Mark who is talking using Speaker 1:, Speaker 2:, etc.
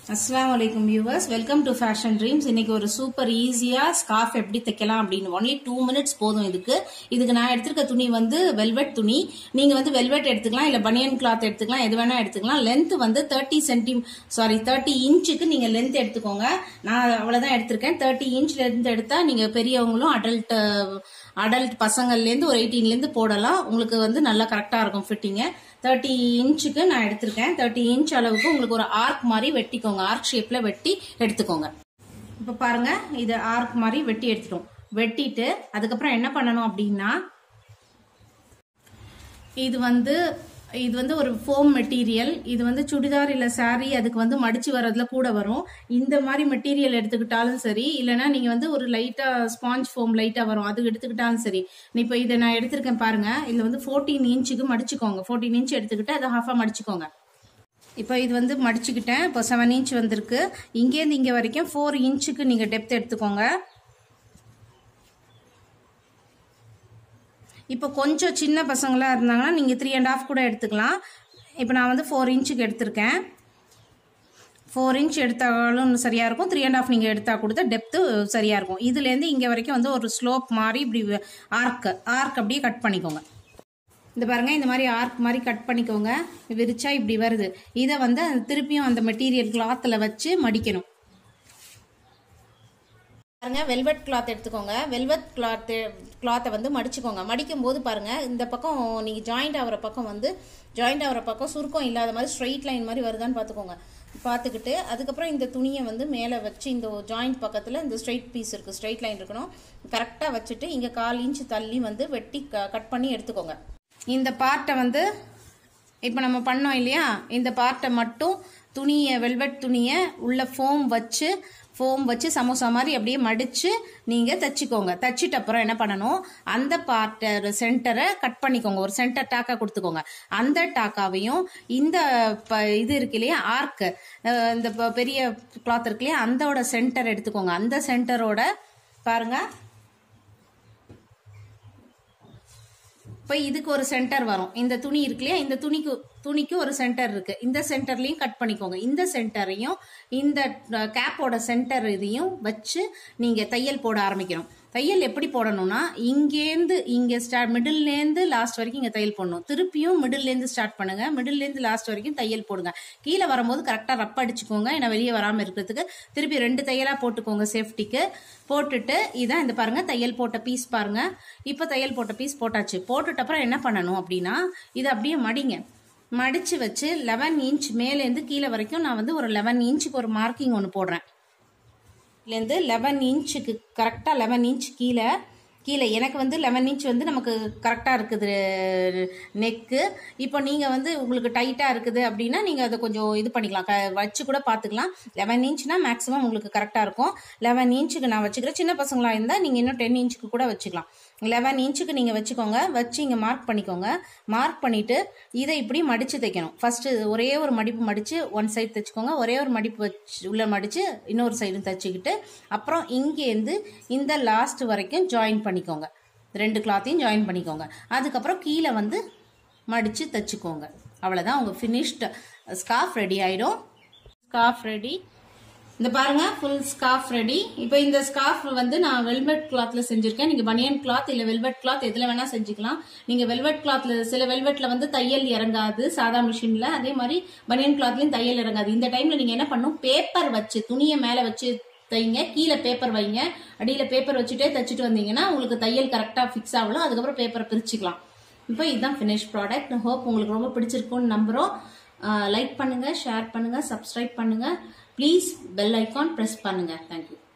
Speaker 1: அஸ்லாம் வலைக்கும் viewers welcome to fashion dreams இன்னைக்கு ஒரு சூப்பர் ஈஸியா ஸ்கார்ஃப் எப்படி தைக்கலாம் அப்படின்னு ஒன்லி டூ மினிட்ஸ் போதும் இதுக்கு இதுக்கு நான் எடுத்திருக்க துணி வந்து வெல்வெட் துணி நீங்க வந்து வெல்வெட் எடுத்துக்கலாம் இல்ல பனியன் கிளாத் எடுத்துக்கலாம் எது வேணா எடுத்துக்கலாம் லென்த் வந்து தேர்ட்டி சென்டி சாரி தேர்ட்டி இன்ச்சுக்கு நீங்க லென்த் எடுத்துக்கோங்க நான் அவ்வளவுதான் எடுத்திருக்கேன் தேர்ட்டி இன்ச் லென்த் எடுத்தா நீங்க பெரியவங்களும் அடல்ட் அடல்ட் பசங்கள்லேருந்து ஒரு எயிட்டீன்லேருந்து போடலாம் உங்களுக்கு வந்து நல்லா கரெக்டாக இருக்கும் ஃபிட்டிங்கு தேர்ட்டி இன்ச்சுக்கு நான் எடுத்திருக்கேன் தேர்ட்டி இன்ச் அளவுக்கு உங்களுக்கு ஒரு ஆர்க் மாதிரி வெட்டிக்கோங்க ஆர்க் ஷேப்பில் வெட்டி எடுத்துக்கோங்க இப்போ பாருங்க இது ஆர்க் மாதிரி வெட்டி எடுத்துட்டோம் வெட்டிட்டு அதுக்கப்புறம் என்ன பண்ணணும் அப்படின்னா இது வந்து இது வந்து ஒரு ஃபோம் மெட்டீரியல் இது வந்து சுடிதார் இல்லை saree அதுக்கு வந்து மடிச்சு வர்றதுல கூட வரும் இந்த மாதிரி மெட்டீரியல் எடுத்துக்கிட்டாலும் சரி இல்லைன்னா நீங்கள் வந்து ஒரு லைட்டாக ஸ்பாஞ்ச் ஃபோம் லைட்டாக வரும் அது எடுத்துக்கிட்டாலும் சரி இப்போ இதை நான் எடுத்திருக்கேன் பாருங்க இதில் வந்து ஃபோர்டீன் இன்ச்சுக்கு மடிச்சுக்கோங்க ஃபோர்டீன் இன்ச் எடுத்துக்கிட்டு அதை ஹாஃபாக மடிச்சுக்கோங்க இப்போ இது வந்து மடிச்சுக்கிட்டேன் இப்போ செவன் இன்ச் வந்திருக்கு இங்கேருந்து இங்கே வரைக்கும் ஃபோர் இன்ச்சுக்கு நீங்கள் டெப்த் எடுத்துக்கோங்க இப்போ கொஞ்சம் சின்ன பசங்களாக இருந்தாங்கன்னா நீங்கள் த்ரீ அண்ட் ஆஃப் கூட எடுத்துக்கலாம் இப்போ நான் வந்து ஃபோர் இன்ச்சுக்கு எடுத்திருக்கேன் ஃபோர் இன்ச் எடுத்தாலும் சரியாக இருக்கும் த்ரீ அண்ட் ஆஃப் நீங்கள் எடுத்தால் கொடுத்த டெப்த்து சரியாக இருக்கும் இதுலேருந்து இங்கே வரைக்கும் வந்து ஒரு ஸ்லோப் மாதிரி இப்படி ஆர்க் ஆர்க் அப்படியே கட் பண்ணிக்கோங்க இந்த பாருங்க இந்த மாதிரி ஆர்க் மாதிரி கட் பண்ணிக்கோங்க விரிச்சா இப்படி வருது இதை வந்து திருப்பியும் அந்த மெட்டீரியல் கிளாத்தில் வச்சு மடிக்கணும் பாருங்க வெல்வெட் கிளாத் எடுத்துக்கோங்க வெல்வெட் கிளாத் கிளாத்தை வந்து மடிச்சுக்கோங்க மடிக்கும் போது பாருங்க இந்த பக்கம் நீங்க ஜாயிண்ட் ஆகிற பக்கம் வந்து ஜாயிண்ட் ஆகிற பக்கம் சுருக்கம் இல்லாத மாதிரி ஸ்ட்ரெயிட் லைன் மாதிரி வருதான்னு பார்த்துக்கோங்க பார்த்துக்கிட்டு அதுக்கப்புறம் இந்த துணியை வந்து மேலே வச்சு இந்த ஜாயிண்ட் பக்கத்தில் இந்த ஸ்ட்ரெயிட் பீஸ் இருக்குது ஸ்ட்ரெயிட் லைன் இருக்கணும் கரெக்டாக வச்சுட்டு இங்கே கால் இன்ச் தள்ளி வந்து வெட்டி கட் பண்ணி எடுத்துக்கோங்க இந்த பார்ட்டை வந்து இப்போ நம்ம பண்ணோம் இல்லையா இந்த பார்ட்டை மட்டும் துணியை வெல்வெட் துணியை உள்ள ஃபோம் வச்சு ஃபோம் வச்சு சமோசா மாதிரி அப்படியே மடித்து நீங்கள் தைச்சிக்கோங்க தைச்சிட்ட அப்புறம் என்ன பண்ணணும் அந்த பார்ட்டை சென்டரை கட் பண்ணிக்கோங்க ஒரு சென்டர் டாக்கா கொடுத்துக்கோங்க அந்த டாக்காவையும் இந்த ப- இது இருக்கு இல்லையா ஆர்க்கு இந்த ப- பெரிய கிளாத் இருக்கு இல்லையா அந்தோட சென்டர் எடுத்துக்கோங்க அந்த சென்டரோட பாருங்க இப்போ இதுக்கு ஒரு சென்டர் வரும் இந்த துணி இருக்கு இல்லையா இந்த துணிக்கு துணிக்கு ஒரு சென்டர் இருக்கு இந்த சென்டர்லையும் கட் பண்ணிக்கோங்க இந்த சென்டரையும் இந்த கேப்போட சென்டர் இதையும் வச்சு நீங்க தையல் போட ஆரம்பிக்கணும் தையல் எப்படி போடணும்னா இங்கேருந்து இங்க ஸ்டார்ட் மிடில்லேருந்து லாஸ்ட் வரைக்கும் இங்க தையல் போடணும் திருப்பியும் மிடில்லேருந்து ஸ்டார்ட் பண்ணுங்க மிடில்லேருந்து லாஸ்ட் வரைக்கும் தையல் போடுங்க கீழே வரும்போது கரெக்டாக ரப் அடிச்சுக்கோங்க ஏன்னா வெளியே வராமல் இருக்கிறதுக்கு திருப்பி ரெண்டு தையலா போட்டுக்கோங்க சேஃப்டிக்கு போட்டுட்டு இதான் இந்த பாருங்க தையல் போட்ட பீஸ் பாருங்க இப்போ தையல் போட்ட பீஸ் போட்டாச்சு போட்டுட்ட அப்புறம் என்ன பண்ணணும் அப்படின்னா இதை அப்படியே மடிங்க மடிச்சு வச்சு லெவன் இன்ச் மேலேருந்து கீழே வரைக்கும் நான் வந்து ஒரு லெவன் இன்ச்சுக்கு ஒரு மார்க்கிங் ஒன்று போடுறேன் இதுலேருந்து லெவன் இன்ச்சுக்கு கரெக்டாக லெவன் இன்ச் கீழே கீழே எனக்கு வந்து லெவன் இன்ச் வந்து நமக்கு கரெக்டாக இருக்குது நெக்கு இப்போ நீங்கள் வந்து உங்களுக்கு டைட்டாக இருக்குது அப்படின்னா நீங்கள் அதை கொஞ்சம் இது பண்ணிக்கலாம் க வச்சு கூட பார்த்துக்கலாம் லெவன் இன்ச்னா மேக்ஸிமம் உங்களுக்கு கரெக்டாக இருக்கும் லெவன் இன்ச்சுக்கு நான் வச்சுக்கிறேன் சின்ன பசங்களாக இருந்தால் நீங்கள் இன்னும் டென் இன்ச்சுக்கு கூட வச்சுக்கலாம் லெவன் இன்ச்சுக்கு நீங்கள் வச்சுக்கோங்க வச்சு இங்கே மார்க் பண்ணிக்கோங்க மார்க் பண்ணிவிட்டு இதை இப்படி மடித்து தைக்கணும் ஃபஸ்ட்டு ஒரே ஒரு மடிப்பு மடித்து ஒன் சைடு தைச்சிக்கோங்க ஒரே ஒரு மடிப்பு வச்சு உள்ளே மடித்து இன்னொரு சைடும் தைச்சிக்கிட்டு அப்புறம் இங்கேருந்து இந்த லாஸ்ட் வரைக்கும் ஜாயின் பண்ணிக்கோங்க ரெண்டு கிளாத்தையும் ஜாயின் பண்ணிக்கோங்க அதுக்கப்புறம் கீழே வந்து மடித்து தைச்சிக்கோங்க அவ்வளோதான் உங்கள் ஃபினிஷ்டு ஸ்கார்ஃப் ரெடி ஆகிடும் ஸ்கார்ஃப் ரெடி இந்த பாருங்க ஃபுல் ஸ்கார்ஃப் ரெடி இப்போ இந்த ஸ்கார்ஃப் வந்து நான் வெல்வெட் கிளாத்ல செஞ்சிருக்கேன் நீங்க பனியன் கிளாத் இல்ல வெல்வெட் கிளாத் எதுல வேணா செஞ்சுக்கலாம் நீங்க வெல்வெட் கிளாத்ல சில வெல்வெட்ல வந்து தையல் இறங்காது சாதா மிஷின்ல அதே மாதிரி பனியன் கிளாத்லயும் தையல் இறங்காது இந்த டைம்ல நீங்க என்ன பண்ணும் பேப்பர் வச்சு துணியை மேல வச்சு தைங்க கீழே பேப்பர் வைங்க அடியில பேப்பர் வச்சுட்டே தைச்சிட்டு வந்தீங்கன்னா உங்களுக்கு தையல் கரெக்டா ஃபிக்ஸ் ஆகலாம் அதுக்கப்புறம் பேப்பரை பிரிச்சுக்கலாம் இப்போ இதுதான் ஃபினிஷ் ப்ராடக்ட் ஹோப் உங்களுக்கு ரொம்ப பிடிச்சிருக்கும்னு நம்புறோம் லைக் பண்ணுங்க ஷேர் பண்ணுங்க சப்ஸ்கிரைப் பண்ணுங்க ப்ளீஸ் பெல் ஐக்கான் ப்ரெஸ் பண்ணுங்க தேங்க்யூ